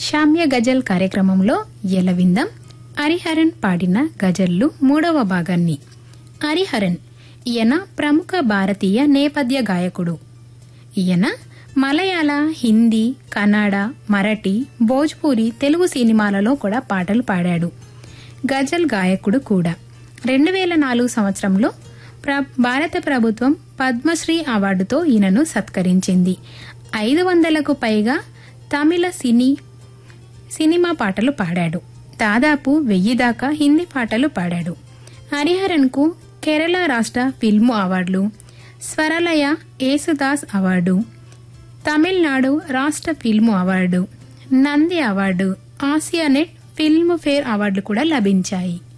శామ్య గజల్ కార్యక్రమంలో ఎలవిందం హరిహరన్ పాడిన గజల్లు మూడవ భాగాన్ని హరిహరన్ ఈయన ప్రముఖ భారతీయ నేపథ్య గాయకుడు ఈయన మలయాళ హిందీ కన్నడ మరాఠీ భోజ్పూరి తెలుగు సినిమాలలో కూడా పాటలు పాడాడు గజల్ గాయకుడు కూడా రెండు వేల నాలుగు సంవత్సరంలో ప్ర భారత ప్రభుత్వం పద్మశ్రీ అవార్డుతో ఈయనను సత్కరించింది ఐదు వందలకు పైగా తమిళ సినీ సినిమా పాటలు పాడాడు దాదాపు వెయ్యి దాకా హిందీ పాటలు పాడాడు హరిహరన్కు కేరళ రాష్ట్ర ఫిల్ము అవార్డులు స్వరలయ యేసుదాస్ అవార్డు తమిళనాడు రాష్ట్ర film award Nandi award Asianet Filmfare అవార్డులు కూడా లభించాయి